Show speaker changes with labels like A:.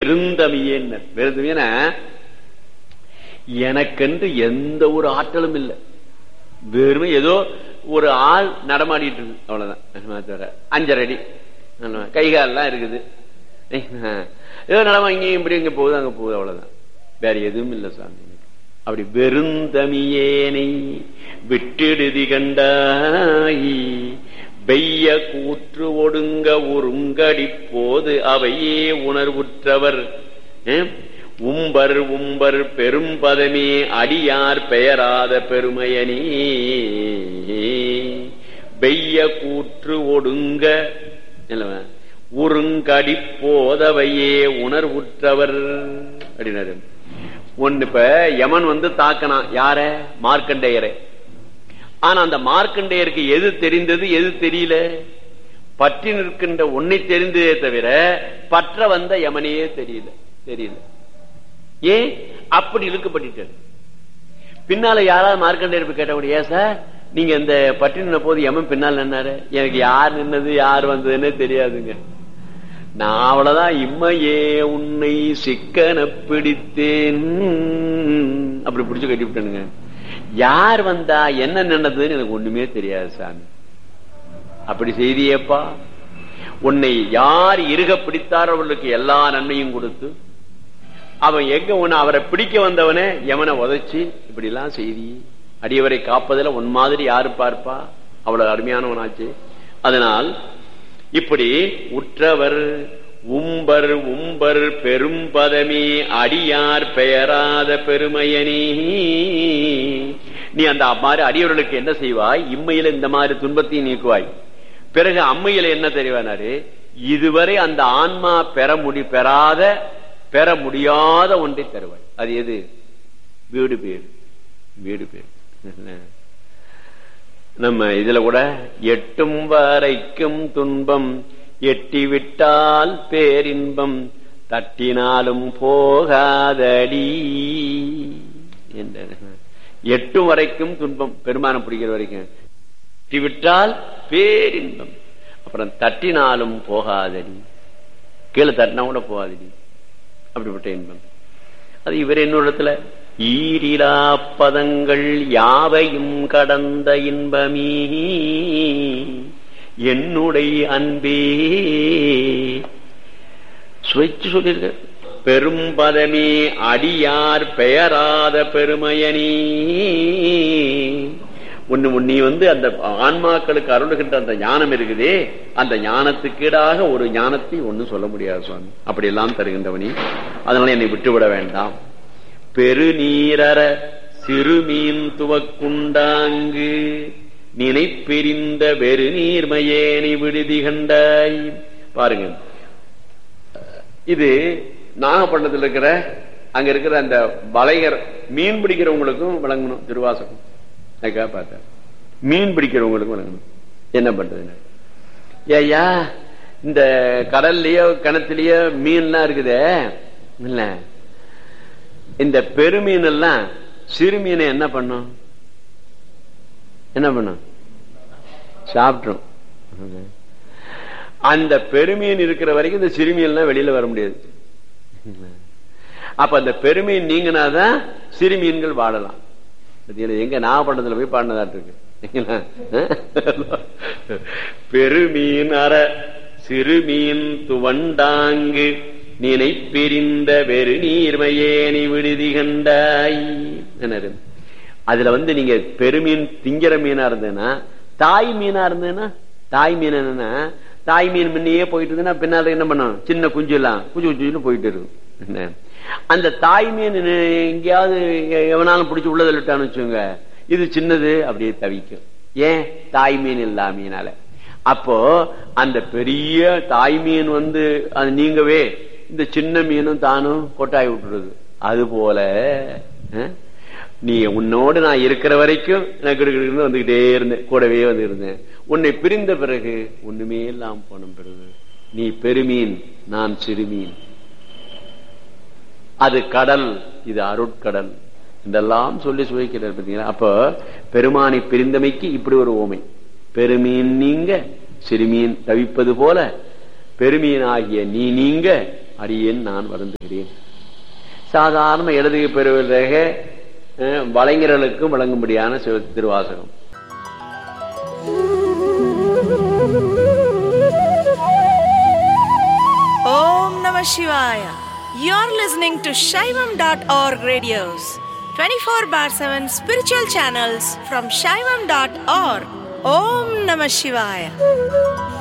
A: வெறுந்தமியேன் வெறுந்தமியன எனக்கென்று எந்த ஒரு ஆற்றலும் இல்லை வெறும் ஏதோ ஒரு ஆள் நடமாடிட்டு இருக்கு அவ்வளவுதான் தவிர அஞ்சரை அடி கைகாலெல்லாம் இருக்குது ஏதோ நடமா இங்கேயும் இப்படி இங்க போகுது அங்க போகுது அவ்வளவுதான் வேற எதுவும் இல்லை சாமி அப்படி வெறுந்தமியேனை விட்டெடுதி கண்டாய் வெய்ய கூற்று ஒடுங்க ஒருங்கடி போது அவையே உணர்வுற்றவர் உம்பர் உம்பர் பெரும் பதமே அடியார் பெயராத பெருமையனே வெய்ய கூற்று ஒடுங்க உருங்கடி போதவையே உணர்வுற்றவர் அப்படின்னாரு ஒன்னு இப்ப யமன் வந்து தாக்கனான் யார மார்க்கண்டேயரை ஆனா அந்த மார்க்கண்டேயருக்கு எது தெரிந்தது எது தெரியல பற்றி நிற்கின்ற ஒன்னை தெரிந்ததே தவிர பற்ற வந்த யமனையே தெரியல தெரியல ஏன் அப்படி இழுக்கப்பட்டாரு பின்னால யாராவது மார்க்கண்டேயர் கேட்டபடி ஏன் சார் நீங்க இந்த பற்றி நின்ன போது யமன் பின்னால் நின்னாரு எனக்கு யார் நின்னது யார் வந்ததுன்னு தெரியாதுங்க நான் அவ்வளவுதான் இம்மையே உன்னை சிக்கன பிடித்தேன் அப்படி பிடிச்சு கட்டி விட்டனுங்க யார் வந்தா என்ன நின்னதுன்னு எனக்கு ஒண்ணுமே தெரியாது சாமி அப்படி செய்தியேப்பா உன்னை யார் இருக பிடித்தாரோ அவர்களுக்கு எல்லா நன்மையும் கொடுத்து அவன் எங்க ஒண்ணு அவரை பிடிக்க வந்தவனே எவனை உதைச்சு இப்படி எல்லாம் செய்தி அடியவரை காப்பதில் உன் மாதிரி யாரு பார்ப்பா அவ்வளவு அருமையானவனாச்சு அதனால் இப்படி உற்றவர் உம்பர் உம்பர் பெரும் பதமே அடியார் பெயராத பெருமையனே நீ அந்த மாதிரி அடியவர்களுக்கு என்ன செய்வாய் இம்மையில இந்த மாதிரி துன்பத்தையும் நீக்குவாய் பிறகு அம்மையில என்ன தெரிவானாரு இதுவரை அந்த ஆன்மா பெற முடி பெறாத பெற முடியாத ஒன்றை தருவாய் அது எது வீடு பேர் வீடு பேர் நம்ம இதுல கூட எட்டும் வரைக்கும் துன்பம் எட்டிவிட்டால் பேரின்பம் தட்டினாலும் போகாதடி என்ற எட்டும் வரைக்கும் துன்பம் பெருமானம் பிடிக்கிற வரைக்கும் எட்டிவிட்டால் பேரின்பம் அப்புறம் தட்டினாலும் போகாதடி கீழே தட்டினா கூட போகாதடி அப்படிப்பட்ட இன்பம் அது இவர் என்னோடத்துல ஈரிலா பதங்கள் யாவையும் கடந்த இன்பமீ என்னுடைய அன்பே சுவைச்சு சொல்லியிருக்க பெரும் பதமே அடியார் பெயராத பெருமையனே ஒண்ணு நீ வந்து அந்த ஆன்மாக்களுக்கு அருளுகின்ற அந்த ஞானம் இருக்குதே அந்த ஞானத்துக்கீடாக ஒரு ஞானத்தை ஒன்னும் சொல்ல முடியாது சுவாமி அப்படி எல்லாம் தருகின்றவனி அதனால என்னை விட்டுவிட வேண்டாம் பெருநீரற சிறுமீன் துவக்குண்டாங்கு நினைப்பெரிந்த வெறு நீர்மையேனை விடுதி கண்டாய் பாருங்க இது நாகப்பட்டினத்தில் இருக்கிற அங்க இருக்கிற அந்த வளைகர் மீன் பிடிக்கிறவங்களுக்கும் வழங்கணும் திருவாசகம் அதுக்காக பார்த்தேன் மீன் பிடிக்கிறவங்களுக்கும் வழங்கணும் என்ன பண்றது ஏயா இந்த கடல்லயோ கிணத்துலயோ மீன்லாம் இருக்குதே இல்ல இந்த பெருமீன் எல்லாம் சிறு மீனை என்ன பண்ணும் என்ன பண்ணும் சாப்பிட்ரும் அந்த பெருமீன் இருக்கிற வரைக்கும் இந்த சிறுமியெல்லாம் வெளியில வர முடியாது அப்ப அந்த பெருமீன் நீங்கினாதான் சிறுமீன்கள் வாழலாம் எங்க நாகப்பட்டினத்துல போய் பாடினதாட்டு இருக்கு பெருமீன் அற சிறுமீன் துவண்டாங்கு நினைப்பிரிந்த வெறு நீர்மையேனி விடுதி கண்டாய் அதுல வந்து நீங்க பெருமீன் திங்கிற மீனா இருந்ததுன்னா தாய் மீனா இருந்ததுன்னா தாய் மீன் என்னன்னா தாய் மீன் முன்னையே போயிட்டு இருந்ததுன்னா பின்னால என்ன பண்ணும் சின்ன குஞ்சு எல்லாம் குஞ்சு குஞ்சு போயிட்டு இருக்கும் அந்த தாய் மீன் எங்கேயாவது எவனாலும் பிடிச்சி உள்ளதில் விட்டான்னு வச்சுங்க இது சின்னது அப்படியே தவிக்கும் ஏன் தாய் மீன் இல்லா மீனால அப்போ அந்த பெரிய தாய் மீன் வந்து அது நீங்கவே இந்த சின்ன மீனும் தானும் கொட்டாய் விட்டுருது அது போல நீ உன்னோடு நான் இருக்கிற வரைக்கும் நான் கிடுக்கிட்டு வந்துகிட்டே இருந்தேன் கூடவே வந்து இருந்தேன் உன்னை பிரிந்த பிறகு ஒண்ணுமே இல்லாம போன பிறகு நீ பெருமீன் நான் சிறுமீன் அது கடல் இது அருட்கடல் இதெல்லாம் சொல்லி சுவைக்கிறார் பார்த்தீங்களா அப்ப பெருமானை பிரிந்தமைக்கு இப்படி ஒரு ஓமை பெருமீன் நீங்க சிறுமீன் தவிப்பது போல பெருமீன் ஆகிய நீ நீங்க அடியேன் நான் வருந்துகிறேன் சாதாரண எழுதுக பெறுவதாக வலைஞர்களுக்கும் வழங்கும்படியான சிவ Thiruvasagam
B: Om Namah Shivaya. You're listening to Shaivam.org radios, 24 bar 7 spiritual channels from Shaivam.org. Om Namah Shivaya.